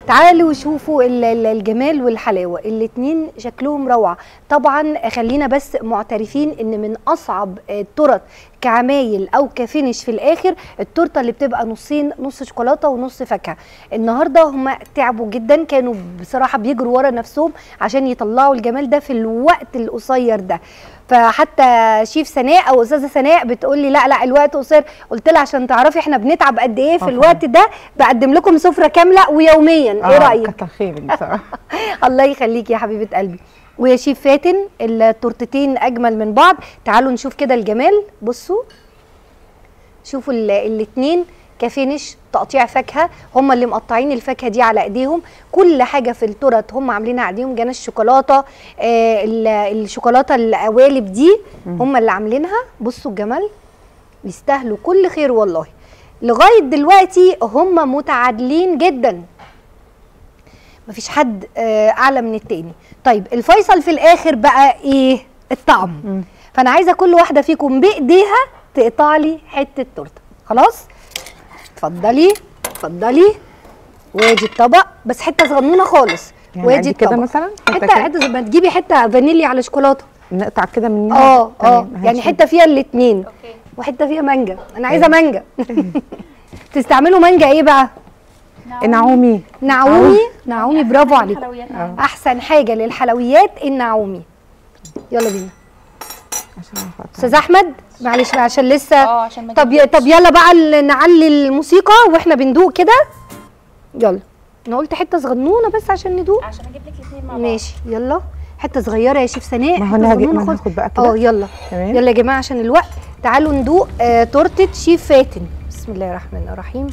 تعالوا شوفوا ال- ال- الجمال والحلاوه الاتنين شكلهم روعه طبعا خلينا بس معترفين ان من اصعب التورت كعمايل او كفينش في الاخر التورته اللي بتبقى نصين نص شوكولاته ونص فاكهه النهارده هم تعبوا جدا كانوا بصراحه بيجروا ورا نفسهم عشان يطلعوا الجمال ده في الوقت القصير ده فحتى شيف سناء او استاذه سناء بتقول لي لا لا الوقت قصير قلت لها عشان تعرفي احنا بنتعب قد ايه في آه. الوقت ده بقدم لكم سفره كامله ويوميا ايه رايك كتر خيرك بصراحه الله يخليك يا حبيبه قلبي ويا شيف فاتن التورتتين اجمل من بعض تعالوا نشوف كده الجمال بصوا شوفوا ال- الاتنين كفينش تقطيع فاكهه هم اللي مقطعين الفاكهه دي على ايديهم كل حاجه في التورت هم عاملينها على ايديهم جانا الشوكولاته آه ال- الشوكولاته القوالب دي هم اللي عاملينها بصوا الجمال يستاهلوا كل خير والله لغايه دلوقتي هم متعادلين جدا مفيش حد آه، اعلى من التاني طيب الفيصل في الاخر بقى ايه الطعم مم. فانا عايزه كل واحده فيكم بايديها تقطع لي حته تورته خلاص اتفضلي اتفضلي وادي الطبق بس حته صغنونه خالص يعني وادي قد كده الطبق مثلا حته كده؟ حته زي ما تجيبي حته فانيليا على شوكولاته نقطع كده منها اه اه تمام، يعني هنشوف. حته فيها الاثنين وحته فيها مانجا انا عايزه مانجا تستعملوا مانجا ايه بقى نعومي نعومي نعومي برافو عليكم حلويات آه. احسن حاجه للحلويات النعومي يلا بينا عشان أعرف استاذ احمد معلش بقى عشان لسه اه عشان ما طب ي- جبتش. طب يلا بقى ال- نعلي الموسيقى واحنا بندوق كده يلا انا قلت حته صغنونه بس عشان ندوق عشان اجيب لك الاثنين مع بعض ماشي يلا حته صغيره يا شيف سناء ما هو حتة انا هاجي صغنونة ما أنا خالص. هاخد بقى اه كده يلا تمام يلا يا جماعه عشان الوقت تعالوا ندوق آه تورته شيف فاتن بسم الله الرحمن الرحيم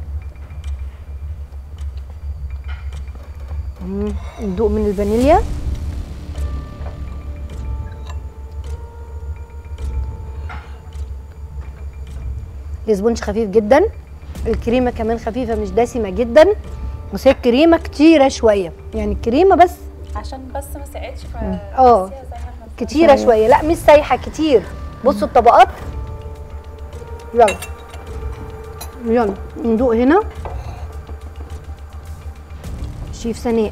مم، ندوق من الفانيليا الاسبونج خفيف جدا الكريمه كمان خفيفه مش دسمه جدا بس هي الكريمه كتيره شويه يعني الكريمه بس عشان بس ما ساعدش ف اه. بس هي زي ما احنا كتيره شويه لا مش سايحه كتير بصوا الطبقات يلا يلا ندوق هنا شيف سناء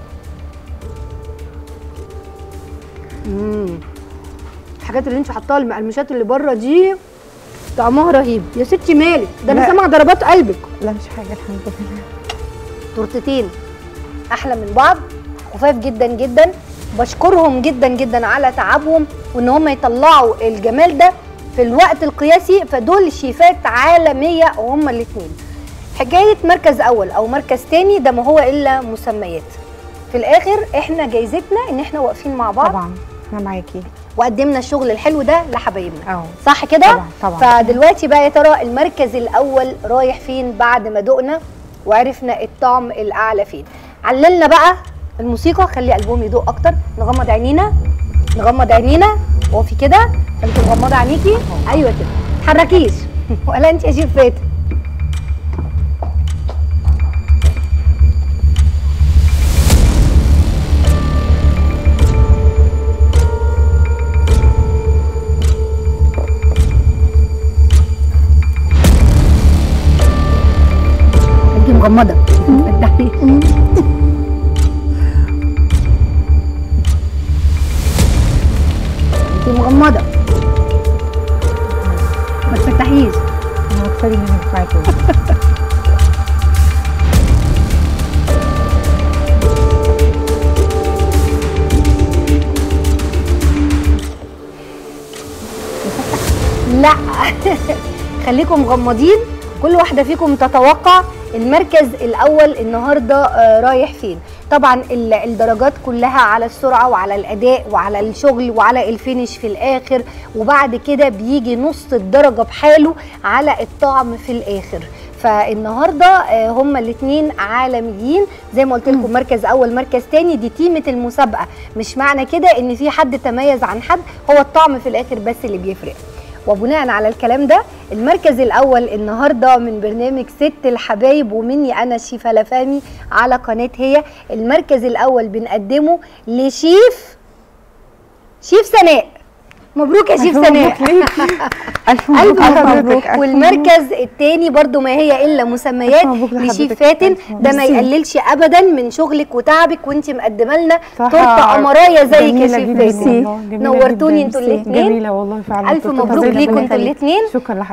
امم الحاجات اللي انت حطاها المقرمشات اللي بره دي طعمها رهيب يا ستي مالك ده انا لا. سامعه ضربات قلبك لا مش حاجه الحمد لله تورتتين احلى من بعض خفاف جدا جدا بشكرهم جدا جدا على تعبهم وان هم يطلعوا الجمال ده في الوقت القياسي فدول شيفات عالميه وهم الاثنين حكايه مركز اول او مركز تاني ده ما هو الا مسميات في الاخر احنا جايزتنا ان احنا واقفين مع بعض طبعا انا معاكي وقدمنا الشغل الحلو ده لحبايبنا اه صح كده طبعا طبعا فدلوقتي بقى يا ترى المركز الاول رايح فين بعد ما دقنا وعرفنا الطعم الاعلى فين عللنا بقى الموسيقى خلي قلبهم يدق اكتر نغمض عينينا نغمض عينينا وفي كده انت مغمضه عينيكي ايوه كده تحركيش ولا انت يا شيف فاتن انت مغمضه فتحي انت مغمضه ما تفتحيش انا مكسبي انك معاكي لا خليكم مغمضين كل واحده فيكم تتوقع المركز الاول النهارده آه، رايح فين طبعا ال- الدرجات كلها على السرعه وعلى الاداء وعلى الشغل وعلى الفينش في الاخر وبعد كده بيجي نص الدرجه بحاله على الطعم في الاخر فالنهارده آه، هما الاثنين عالميين زي ما قلت لكم مركز اول مركز تاني دي تيمه المسابقه مش معنى كده ان في حد تميز عن حد هو الطعم في الاخر بس اللي بيفرق وبناء على الكلام ده المركز الاول النهارده من برنامج ست الحبايب ومني انا الشيف هلا فهمي على قناه هي المركز الاول بنقدمه لشيف شيف سناء مبروك يا شيف ألف سناء مبروك ليكي. ألف ألف مبروك مبروك لحضرتك ألف والمركز الثاني برضو ما هي الا مسميات ألف مبروك لشيف لحضرتك. فاتن ألف مبروك. ده ما ميرسي. يقللش ابدا من شغلك وتعبك وانت مقدمه لنا صراحة تورته قمرايه زيك يا جميلة شيف جداً فاتن والله، جميلة نورتوني جداً. انتوا الاثنين جميلة والله فعلا ألف تورتة مبروك فظيعة. ليكم ربنا انتوا يخليك. الاثنين شكرا لحضرتك